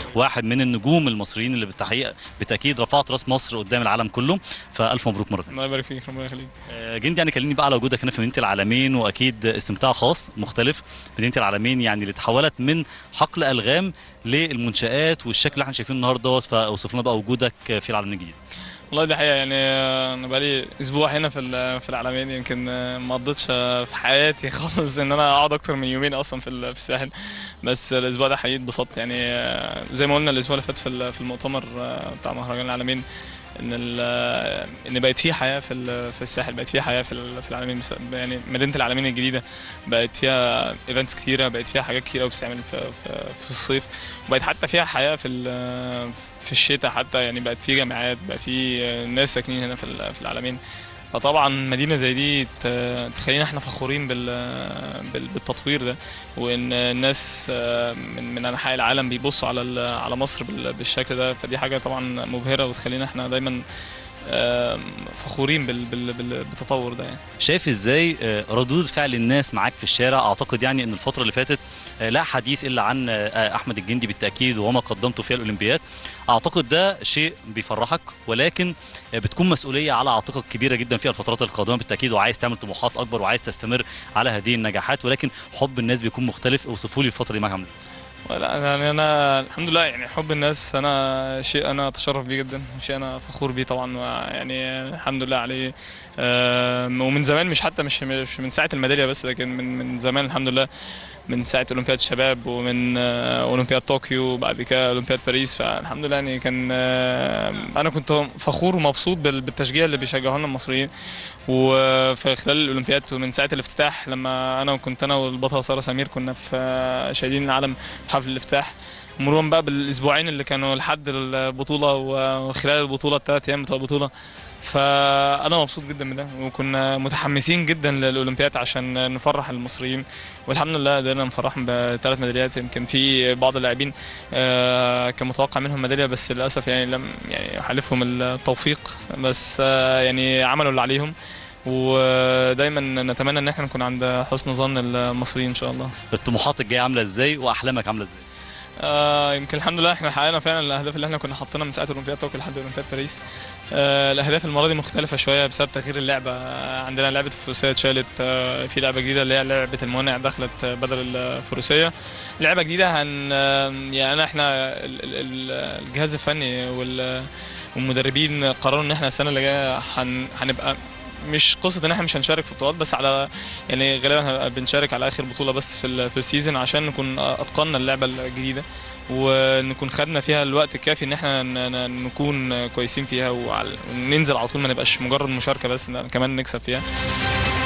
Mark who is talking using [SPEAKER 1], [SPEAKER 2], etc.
[SPEAKER 1] واحد من النجوم المصريين اللي بالتحقيق بالتاكيد رفعت راس مصر قدام العالم كله فالف مبروك مره ثانيه
[SPEAKER 2] الله يبارك فيك ربنا يخليك
[SPEAKER 1] آه، جندي يعني كلمني بقى على وجودك هنا في مدينه العالمين واكيد استمتاع خاص مختلف مدينه العالمين يعني اللي اتحولت من حقل الغام للمنشات والشكل اللي احنا شايفينه النهارده فاوصف لنا بقى وجودك في العالمين الجديد
[SPEAKER 2] والله دي حقيقة يعني آه، أنا بقالي أسبوع هنا في ال- في العالمين يمكن آه، ما قضيتش آه، في حياتي خالص إن أنا أقعد أكتر من يومين أصلا في ال- في الساحل بس الأسبوع ده حقيقي اتبسطت يعني آه، زي ما قلنا الأسبوع اللي فات في ال- في المؤتمر آه، بتاع مهرجان العالمين ان ال- آه، ان بقت في حياه في ال- في الساحل بقت في حياه في ال- في العالمين بس- يعني مدينه العالمين الجديده بقت فيها ايفنتس كتيره بقت فيها حاجات كتيره بتتعمل في, في, في الصيف وبقت حتى فيها حياه في ال- في الشتاء حتى يعني بقت في جامعات بقى في ناس ساكنين هنا في ال- في العالمين فطبعا مدينه زي دي ت- تخلينا احنا فخورين بال بال- بالتطوير ده وان الناس آه، من من انحاء العالم بيبصوا على ال- على مصر بال- بالشكل ده فدي حاجه طبعا مبهره وتخلينا احنا دايما آه، فخورين بال- بال- بال- بالتطور ده يعني
[SPEAKER 1] شايف ازاي آه، ردود فعل الناس معاك في الشارع اعتقد يعني ان الفتره اللي فاتت آه، لا حديث الا عن آه، احمد الجندي بالتاكيد وما قدمته في الاولمبياد اعتقد ده شيء بيفرحك ولكن آه، بتكون مسؤوليه على عاتقك كبيره جدا في الفترات القادمه بالتاكيد وعايز تعمل طموحات اكبر وعايز تستمر على هذه النجاحات ولكن حب الناس بيكون مختلف اوصفوا لي الفتره دي معاك عامله إزاي.
[SPEAKER 2] لا يعني انا الحمد لله يعني حب الناس انا شيء انا اتشرف بيه جدا شيء انا فخور بيه طبعا يعني الحمد لله عليه آم، ومن زمان مش حتى مش مش من ساعه الميداليه بس لكن من من زمان الحمد لله من ساعه اولمبياد الشباب ومن آه، اولمبياد طوكيو وبعد كده اولمبياد باريس فالحمد لله يعني كان آه، انا كنت فخور ومبسوط بال- بالتشجيع اللي بيشجعوه لنا المصريين وفي خلال الاولمبياد ومن ساعه الافتتاح لما انا كنت انا والبطله ساره سمير كنا في آه، شايلين العلم في حفل الافتتاح مرورا بقى بالاسبوعين اللي كانوا لحد البطوله وخلال البطوله الثلاث ايام بتوع البطوله فانا مبسوط جدا بده وكنا متحمسين جدا للاولمبياد عشان نفرح المصريين والحمد لله قدرنا نفرحهم بثلاث ميداليات يمكن في بعض اللاعبين آه، كان متوقع منهم ميداليه بس للاسف يعني لم يعني يحالفهم التوفيق بس آه، يعني عملوا اللي عليهم ودايما نتمنى ان احنا نكون عند حسن ظن المصريين ان شاء الله
[SPEAKER 1] الطموحات الجايه عامله ازاي واحلامك عامله ازاي
[SPEAKER 2] آه يمكن الحمد لله احنا حققنا فعلا الاهداف اللي احنا كنا حاطينها من ساعه اولمبياد طوكيو لحد اولمبياد باريس آه الاهداف المره دي مختلفه شويه بسبب تغيير اللعبه آه، عندنا لعبه الفروسيه اتشالت آه في لعبه جديده اللي هي لعبه الموانع دخلت آه، بدل الفروسيه لعبه جديده هن آه، يعني احنا ال- ال- ال- الجهاز الفني وال والمدربين قرروا ان احنا السنه اللي جايه هن- هنبقى مش قصه ان احنا مش هنشارك في بطولات بس على يعني غالبا هنبقى بنشارك على اخر بطوله بس في ال- في السيزون عشان نكون اتقنا اللعبه الجديده ونكون خدنا فيها الوقت الكافي ان احنا ن- ن- نكون كويسين فيها وعل- وننزل على طول ما نبقاش مجرد مشاركه بس لا، كمان نكسب فيها